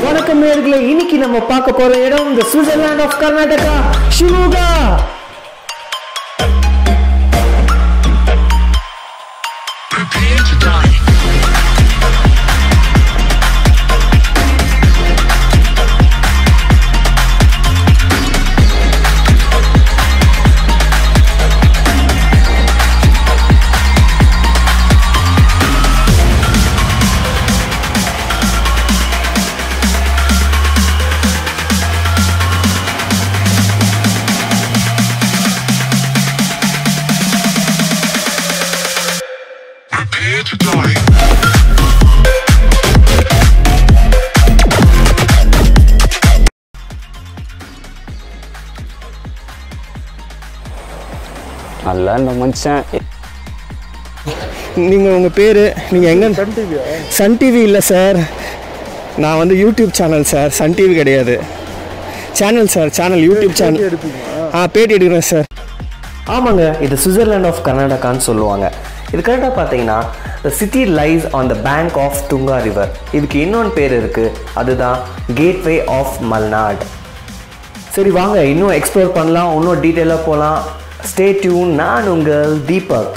வணக்கம் நேர்களே இன்னைக்கு நம்ம பார்க்க போற இடம் இந்த Switzerland of Karnataka Shimoga Prepare to die. Prepare to die. நல்லா இந்த மனுஷன் நீங்கள் உங்கள் பேர் நீங்கள் எங்கே சன் டிவி இல்லை சார் நான் வந்து YouTube channel sir Sun TV கிடையாது channel sir channel YouTube channel ஆ பேட்டி எடுக்கிறேன் சார் ஆமாங்க இது சுவிட்சர்லாந்து ஆஃப் கர்நாடகான்னு சொல்லுவாங்க இது கரெக்டாக பார்த்தீங்கன்னா the city lies on the bank of Tunga river இதுக்கு இன்னொன்று பேர் இருக்குது அதுதான் கேட்வே ஆஃப் மல்நாட் சரி வாங்க இன்னும் எக்ஸ்ப்ளோர் பண்ணலாம் இன்னும் டீட்டெயிலாக போகலாம் ஸ்டே டியூன் நான் உங்கள் தீபக்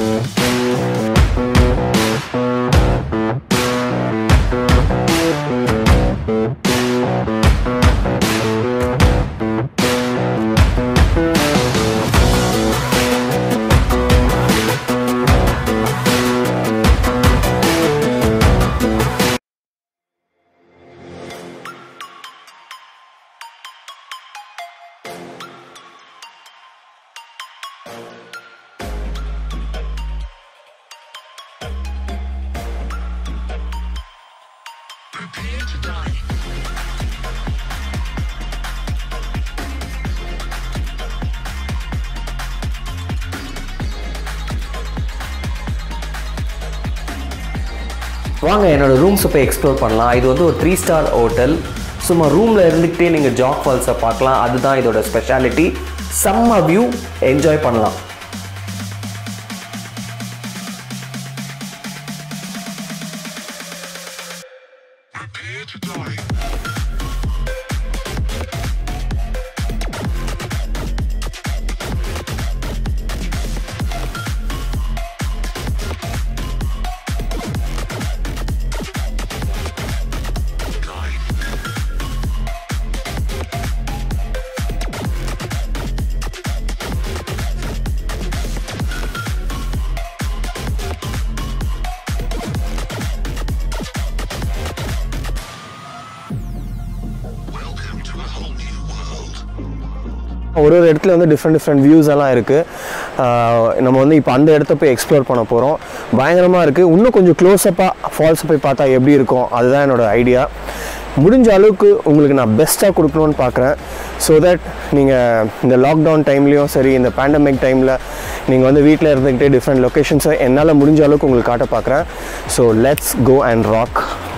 Prepare to die. வாங்க என்னோட ரூம்ஸை போய் எக்ஸ்ப்ளோர் பண்ணலாம் இது வந்து ஒரு த்ரீ ஸ்டார் ஹோட்டல் சும்மா ரூமில் இருந்துக்கிட்டே நீங்கள் ஜாக் ஃபால்ஸை பார்க்கலாம் அதுதான் இதோட ஸ்பெஷாலிட்டி செம்ம வியூ என்ஜாய் பண்ணலாம் Prepare to die. Welcome to a whole new world. ஒரு ஒரு இடத்துல வந்து டிஃப்ரெண்ட் டிஃப்ரெண்ட் வியூஸ் எல்லாம் இருக்குது நம்ம வந்து இப்போ அந்த இடத்த போய் எக்ஸ்ப்ளோர் பண்ண போகிறோம் பயங்கரமாக இருக்குது இன்னும் கொஞ்சம் க்ளோஸ்அப்பாக ஃபால்ஸ் போய் பார்த்தா எப்படி இருக்கும் அதுதான் என்னோட ஐடியா முடிஞ்ச அளவுக்கு உங்களுக்கு நான் பெஸ்ட்டாக கொடுக்கணும்னு பார்க்குறேன் ஸோ தட் நீங்கள் இந்த லாக்டவுன் டைம்லேயும் சரி இந்த பேண்டமிக் டைமில் நீங்கள் வந்து வீட்டில் இருந்துக்கிட்டே டிஃப்ரெண்ட் லொக்கேஷன்ஸை என்னால் முடிஞ்ச அளவுக்கு உங்களுக்கு காட்ட பார்க்குறேன் so let's go and rock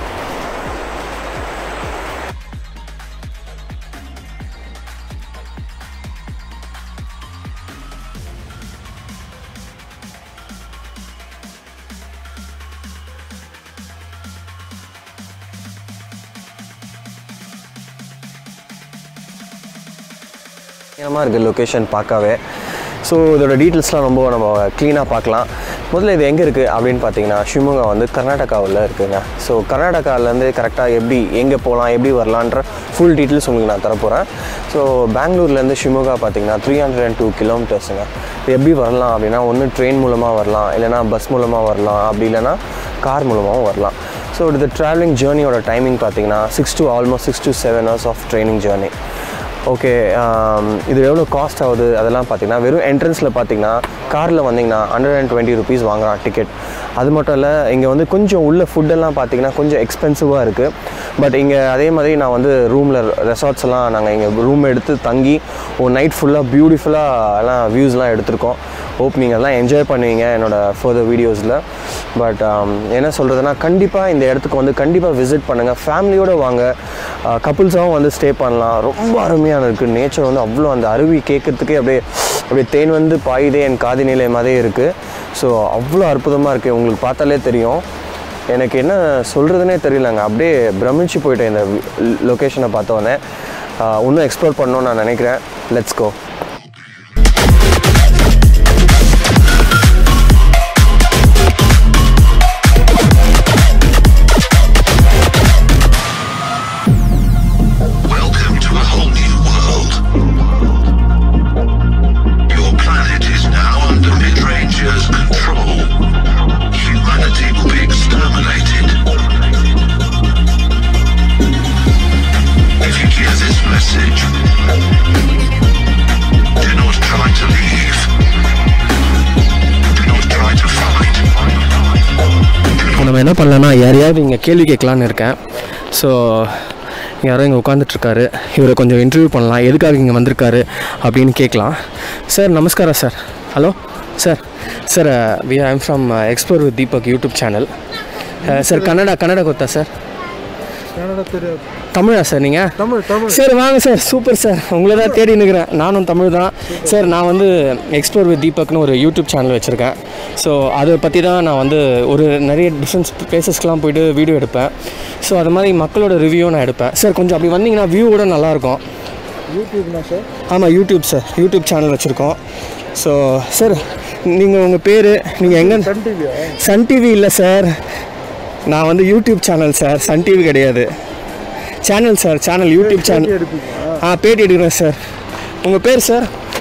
பயங்கரமாக இருக்குது லொக்கேஷன் பார்க்கவே ஸோ இதோட டீட்டெயில்ஸ்லாம் ரொம்ப நம்ம க்ளீனாக பார்க்கலாம் முதல்ல இது எங்கே இருக்குது அப்படின்னு பார்த்தீங்கன்னா ஷிமோகா வந்து கர்நாடகாவில் இருக்குங்க ஸோ கர்நாடகாவிலேருந்து கரெக்டாக எப்படி எங்கே போகலாம் எப்படி வரலான்ற ஃபுல் டீட்டெயில்ஸ் உங்களுக்கு நான் தரப்போகிறேன் ஸோ பெங்களூர்லேருந்து ஷிமோகா பார்த்தீங்கன்னா த்ரீ ஹண்ட்ரட் அண்ட் டூ கிலோமீட்டர்ஸுங்க இது எப்படி வரலாம் அப்படின்னா ஒன்று ட்ரெயின் மூலமாக வரலாம் இல்லைனா பஸ் மூலமாக வரலாம் அப்படி இல்லைனா கார் மூலமாகவும் வரலாம் ஸோ இது ட்ராவலிங் ஜேர்னியோட டைமிங் பார்த்தீங்கன்னா six to almost six to seven hours of training journey okay இது எவ்வளோ காஸ்ட் ஆகுது அதெல்லாம் பார்த்தீங்கன்னா வெறும் என்ட்ரன்ஸில் பார்த்தீங்கன்னா காரில் வந்தீங்கன்னா ஹண்ட்ரட் அண்ட் டுவெண்ட்டி ருபீஸ் வாங்குறான் டிக்கெட் அது மட்டும் இல்லை இங்கே வந்து கொஞ்சம் உள்ள ஃபுட்டெல்லாம் பார்த்தீங்கன்னா கொஞ்சம் எக்ஸ்பென்சிவாக இருக்குது பட் இங்கே அதே மாதிரி நான் வந்து ரூமில் ரெசார்ட்ஸ் எல்லாம் நாங்கள் இங்கே ரூம் எடுத்து தங்கி ஒரு நைட் ஃபுல்லாக பியூட்டிஃபுல்லாக எல்லாம் வியூஸ்லாம் எடுத்திருக்கோம் ஹோப் நீங்கள் எல்லாம் என்ஜாய் பண்ணுவீங்க என்னோட ஃபர்தர் வீடியோஸில் பட் என்ன சொல்கிறதுனா கண்டிப்பாக இந்த இடத்துக்கு வந்து கண்டிப்பாக விசிட் பண்ணுங்கள் ஃபேமிலியோடு வாங்க கப்புள்ஸாகவும் வந்து ஸ்டே பண்ணலாம் ரொம்ப அருமையான இருக்குது நேச்சர் வந்து அவ்வளோ அந்த அருவி கேட்கறதுக்கே அப்படியே அப்படியே தேன் வந்து பாயுதே என் காதி நிலை மாதிரியே இருக்குது ஸோ அவ்வளோ அற்புதமாக இருக்குது உங்களுக்கு பார்த்தாலே தெரியும் எனக்கு என்ன சொல்கிறதுனே தெரியலங்க அப்படியே பிரமிச்சு போயிட்டேன் இந்த லொக்கேஷனை பார்த்தோன்னே இன்னும் எக்ஸ்ப்ளோர் பண்ணணும்னு நான் நினைக்கிறேன் let's go Welcome to a whole new world. Your planet is now under Midranger's control. Humanity will be exterminated. If you hear this message, do not try to leave. Do not try to fight. இப்போ நம்ம என்ன பண்ணலான்னா யாரையாவது இங்கே கேள்வி கேட்கலான்னு இருக்கேன் so யாரோ இங்கே உட்காந்துட்ருக்காரு இவரை கொஞ்சம் இன்டர்வியூ பண்ணலாம் எதுக்காக இங்கே வந்திருக்காரு அப்படின்னு கேட்கலாம் சார் நமஸ்காரம் sir hello sir sir we I'm from explore with Deepak YouTube channel sir Kannada Kannada கொத்தா சார் கன்னடா தெரியாது தமிழா சார் நீங்கள் தமிழ் தமிழ் சார் வாங்க சார் சூப்பர் சார் உங்களை தான் தேடி நிற்கிறேன் நானும் தமிழ் தான் சார் நான் வந்து எக்ஸ்ப்ளோர் வித் தீபக்னு ஒரு யூடியூப் சேனல் வச்சுருக்கேன் ஸோ அதை பற்றி தான் நான் வந்து ஒரு நிறைய டிஃப்ரெண்ட்ஸ் பிளேசஸ்க்கெலாம் போயிட்டு வீடியோ எடுப்பேன் ஸோ அது மாதிரி மக்களோட ரிவ்யூ நான் எடுப்பேன் சார் கொஞ்சம் அப்படி வந்தீங்கன்னா வியூ கூட நல்லாயிருக்கும் யூடியூப்னா சார் ஆமாம் யூடியூப் சார் யூடியூப் சேனல் வச்சுருக்கோம் ஸோ சார் நீங்கள் உங்கள் பேர் நீங்கள் எங்கே சன் டிவியா சன் டிவி இல்லை சார் நான் வந்து YouTube channel sir Sun TV கிடையாது channel sir channel YouTube channel எடுப்பீங்களா ஆ பேட்டி எடுக்கிறேன் சார் உங்கள் பேர் சார்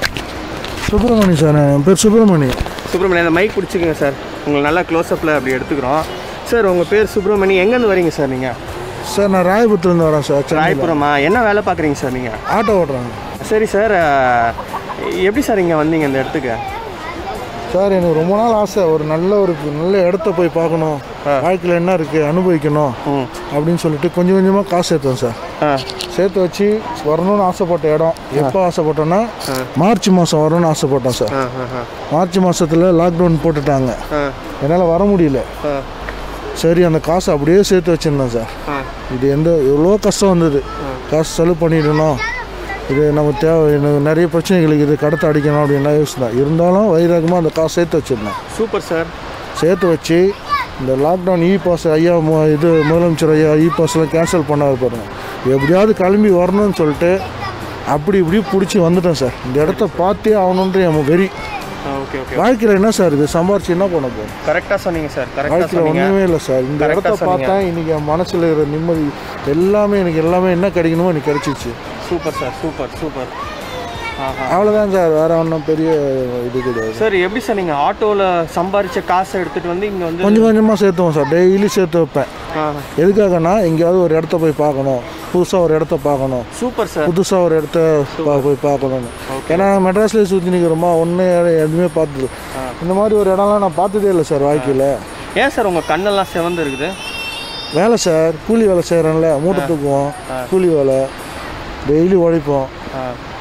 சுப்பிரமணி சார் என் பேர் சுப்பிரமணி சுப்ரமணியம் அந்த மைக் பிடிச்சிக்கங்க சார் உங்களை நல்லா க்ளோஸ்அப்பில் அப்படி எடுத்துக்கிறோம் சார் உங்கள் பேர் சுப்ரமணி எங்கேருந்து வரீங்க சார் நீங்கள் சார் நான் ராயபுரத்துலேருந்து வரேன் சார் சென்னையில் ராயபுரமா என்ன வேலை பார்க்குறீங்க சார் நீங்கள் ஆட்டோ ஓட்டுறாங்க சரி சார் அஹ், எப்படி சார் இங்கே வந்தீங்க இந்த இடத்துக்கு சார் எனக்கு ரொம்ப நாள் ஆசை ஒரு நல்ல ஒரு நல்ல இடத்த போய் பார்க்கணும் வாழ்க்கையில் என்ன இருக்குது அனுபவிக்கணும் ம் அப்படின்னு சொல்லிட்டு கொஞ்சம் கொஞ்சமாக காசு சேர்த்தோம் சார் ஆ சேர்த்து வச்சு வரணும்னு ஆசைப்பட்ட இடம் எப்போ ஆசைப்பட்டோன்னா மார்ச் மாதம் வரணும்னு ஆசைப்பட்டோம் சார் ஆ ஆ ஆ மார்ச் மாதத்தில் லாக்டவுன் போட்டுட்டாங்க ஆ என்னால் வர முடியல ஆ சரி அந்த காசை அப்படியே சேர்த்து வச்சுருந்தேன் சார் ஆ இது எந்த எவ்வளோ கஷ்டம் வந்தது காசு செலவு பண்ணிடணும் இது நம்ம தேவை எனக்கு நிறைய பிரச்சனைகளுக்கு இது கடத்த அடிக்கணும் அப்படின்லாம் யோசிச்சேன் இருந்தாலும் வைராகமாக அந்த காசு சேர்த்து வச்சுருந்தேன் சூப்பர் சார் சேர்த்து வச்சு இந்த லாக்டவுன் இ பாஸ் ஐயா மு- இது முதலமைச்சர் ஐயா இ பாஸ்லாம் கேன்சல் பண்ணாரு பாருங்க எப்படியாவது கிளம்பி வரணும்னு சொல்லிட்டு அப்படி இப்படி பிடிச்சி வந்துட்டேன் சார் இந்த இடத்த பார்த்தே ஆகணுன்ற என் வெறி ஓகே ஓகே வாழ்க்கையில் என்ன சார் இது சம்பாரிச்சு என்ன பண்ண போகிறோம் கரெக்டாக சொன்னீங்க சார் கரெக்டாக வாழ்க்கையில் சொன்னீங்க ஒன்றுமே இல்லை சார் இந்த Correct ஆ இடத்த சொன்னீங்க. பார்த்தா இன்னைக்கு என் மனசில் இருக்கிற நிம்மதி எல்லாமே எனக்கு எல்லாமே என்ன கிடைக்கணுமோ எனக்கு கிடைச்சிச்சு சூப்பர் சார் சூப்பர் சூப்பர் ஆஹா அவ்வளோதான் சார் வேற ஒன்றும் பெரிய இது கிடையாது சார் எப்படி சார் நீங்கள் ஆட்டோவில் சம்பாரிச்ச காசை எடுத்துகிட்டு வந்து இங்கே வந்து கொஞ்சம் கொஞ்சமாக சேர்த்துவோம் சார் டெய்லி சேர்த்து வைப்பேன் ஆ எதுக்காகனா எங்கேயாவது ஒரு இடத்த போய் பார்க்கணும் புதுசாக ஒரு இடத்த பார்க்கணும் சூப்பர் சார் புதுசாக ஒரு இடத்த பா- போய் பார்க்கணும்னு ஏன்னா மெட்ராஸ்லேயே சுற்றி நிற்கிறோமா ஒன்று எதுவுமே பார்த்தது இந்த மாதிரி ஒரு இடம்லாம் நான் பார்த்ததே இல்லை சார் வாழ்க்கையில் ஏன் சார் உங்கள் கண்ணெல்லாம் சிவந்து இருக்குது வேலை சார் கூலி வேலை செய்கிறேன்ல மூட்டை தூக்குவோம் கூலி வேலை டெய்லி உழைப்போம் ஆ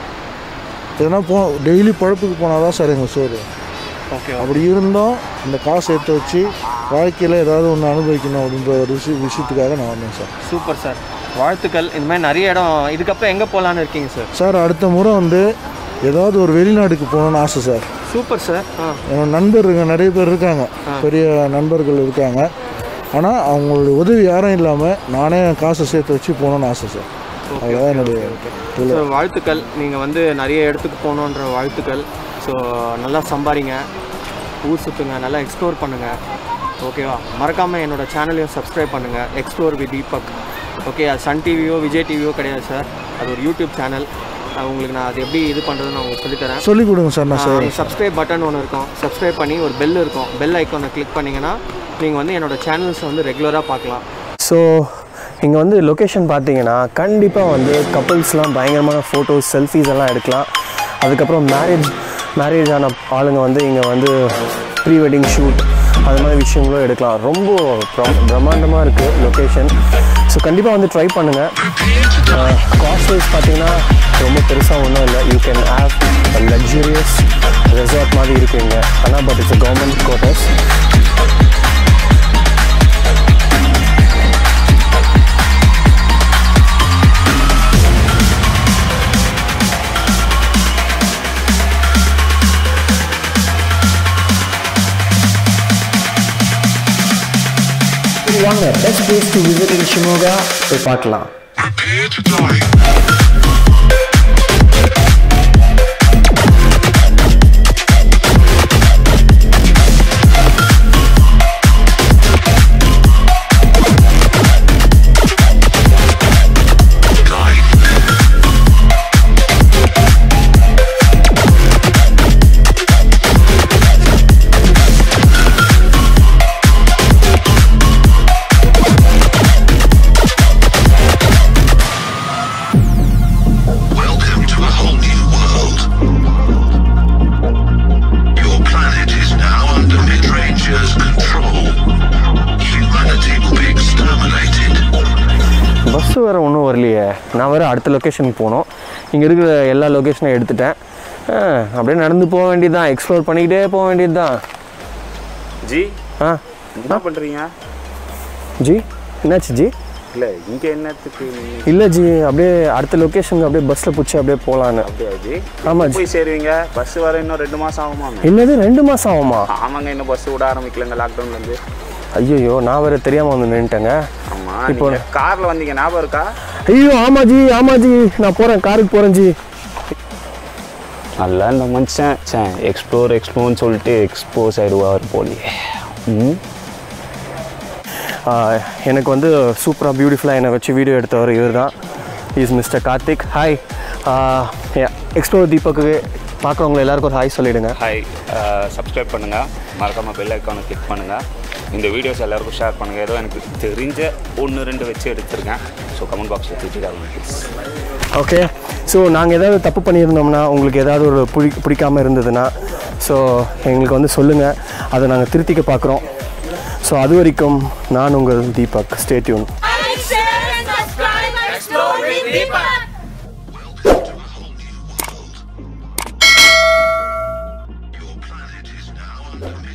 எதனா போ டெய்லி பழப்புக்கு போனால் தான் சார் எங்கள் சோறு ஓகே அப்படி இருந்தும் இந்த காசு எடுத்து வச்சு வாழ்க்கையில் ஏதாவது ஒன்று அனுபவிக்கணும் அப்படின்ற ஒரு விஷய விஷயத்துக்காக நான் வந்தேன் சார் சூப்பர் சார் வாழ்த்துக்கள் இந்த மாதிரி நிறைய இடம் இதுக்கப்புறம் எங்கே போகலான்னு இருக்கீங்க சார் சார் அடுத்த முறை வந்து ஏதாவது ஒரு வெளிநாட்டுக்கு போகணும்னு ஆசை சார் சூப்பர் சார் ஆ என்னோட நண்பருங்க நிறைய பேர் இருக்காங்க பெரிய நண்பர்கள் இருக்காங்க ஆனால் அவங்களுடைய உதவி யாரும் இல்லாமல் நானே என் காசை சேர்த்து வச்சு போகணும்னு ஆசை சார் அதுதான் என்னுடைய ஸோ வாழ்த்துக்கள் நீங்கள் வந்து நிறைய இடத்துக்கு போகணுன்ற வாழ்த்துக்கள் ஸோ நல்லா சம்பாரிங்க ஊர் சுற்றுங்க நல்லா எக்ஸ்ப்ளோர் பண்ணுங்கள் ஓகேவா மறக்காமல் என்னோட சேனலையும் சப்ஸ்கிரைப் பண்ணுங்கள் எக்ஸ்ப்ளோர் வித் தீபக் ஓகே அது சன் டிவியோ விஜய் டிவியோ கிடையாது சார் அது ஒரு யூடியூப் சேனல் உங்களுக்கு நான் அது எப்படி இது பண்ணுறதுன்னு நான் உங்களுக்கு சொல்லித்தரேன் சொல்லிக் கொடுங்க சார் நான் சார் சப்ஸ்கிரைப் பட்டன் ஒன்று இருக்கும் சப்ஸ்கிரைப் பண்ணி ஒரு பெல் இருக்கும் பெல் ஐக்கானை கிளிக் பண்ணிங்கன்னா நீங்கள் வந்து என்னோட சேனல்ஸை வந்து ரெகுலராக பார்க்கலாம் ஸோ இங்கே வந்து லொக்கேஷன் பார்த்தீங்கன்னா கண்டிப்பாக வந்து கப்புள்ஸ்லாம் பயங்கரமான ஃபோட்டோஸ் செல்ஃபீஸ் எல்லாம் எடுக்கலாம் அதுக்கப்புறம் மேரேஜ் மேரேஜ் ஆன ஆளுங்க வந்து இங்கே வந்து ப்ரீ வெட்டிங் ஷூட் அது மாதிரி விஷயங்களும் எடுக்கலாம் ரொம்ப பிரம் பிரம்மாண்டமாக இருக்குது லொக்கேஷன் ஸோ கண்டிப்பாக வந்து ட்ரை பண்ணுங்கள் காஸ்ட் வைஸ் பார்த்தீங்கன்னா ரொம்ப பெருசாக ஒன்றும் இல்லை you can have luxurious resort மாதிரி இருக்குங்க ஆனால் பட் இட்ஸ் கவர்மெண்ட் குவார்ட்டர்ஸ் சரி வாங்க best place to visit in Shimoga போய் பார்க்கலாம் Prepare to die. Die. Welcome to a whole new world. Your planet is now under Mid-Ranger's control. Humanity will be exterminated. Bus வேறு ஒன்றும் வரலையே நான் வேறு அடுத்த லொக்கேஷனுக்கு போகணும் இங்கே இருக்கிற எல்லா லொக்கேஷனும் எடுத்துட்டேன் ஆ, அப்படியே நடந்து போக வேண்டியது தான் எக்ஸ்ப்ளோர் பண்ணிக்கிட்டே போக வேண்டியது தான் ஜி ஆ என்ன பண்றீங்க ஜி என்னாச்சு ஜி இல்ல இங்க என்னத்துக்கு நீங்க இல்லை ஜி அப்படியே அடுத்த லொக்கேஷனுக்கு அப்படியே பஸ்ஸில் பிடிச்சி அப்படியே போகலான்னு அப்படியா ஜி ஆமா ஜி. போய் சேருவீங்க பஸ் வர இன்னும் ரெண்டு மாசம் ஆகுமாங்க என்னது ரெண்டு மாதம் ஆகுமா ஆமாங்க இன்னும் பஸ் விட ஆரம்பிக்கலங்க லாக்டவுன்ல இருந்து ஐயோ நான் வேறு தெரியாமல் வந்து நின்றுட்டேங்க ஆமா இப்போ- இப்போ கார்ல வந்தீங்க ஞாபகம் இருக்கா ஐயோ ஆமாம் ஜி ஆமாம் ஜி நான் போகிறேன் காருக்கு போகிறேன் ஜி நல்லா இந்த மனுஷன் சே எக்ஸ்ப்ளோர் எக்ஸ்ப்ளோர்னு சொல்லிட்டு எக்ஸ்போஸ் ஆயிடுவார் போலியே ம் ஆஹ், எனக்கு வந்து சூப்பராக பியூட்டிஃபுல்லாக என்னை வச்சு வீடியோ எடுத்தவர் இவர் தான் is mister Karthik hi explore தீபக்கு பார்க்குறவங்க எல்லாருக்கும் ஒரு ஹாய் சொல்லிவிடுங்க ஹாய் சப்ஸ்கிரைப் பண்ணுங்க மறக்காம பெல் ஐக்கானை கிளிக் பண்ணுங்க இந்த வீடியோஸ் எல்லாருக்கும் ஷேர் பண்ணுங்க ஏதோ எனக்கு தெரிஞ்ச ஒன்று ரெண்டு வச்சு எடுத்திருக்கேன் ஸோ கமெண்ட் பாக்ஸில் திட்டிக்காதீங்க ப்ளீஸ் ஓகே ஸோ நாங்கள் ஏதாவது தப்பு பண்ணியிருந்தோம்னா உங்களுக்கு ஏதாவது ஒரு பிடி பிடிக்காமல் இருந்ததுன்னா ஸோ எங்களுக்கு வந்து சொல்லுங்கள் அதை நாங்கள் திருத்திக்க பார்க்குறோம் ஸோ அது வரைக்கும் நான் உங்கள் Deepak stay tuned Like, share, and subscribe and explore with Deepak. Your planet is now under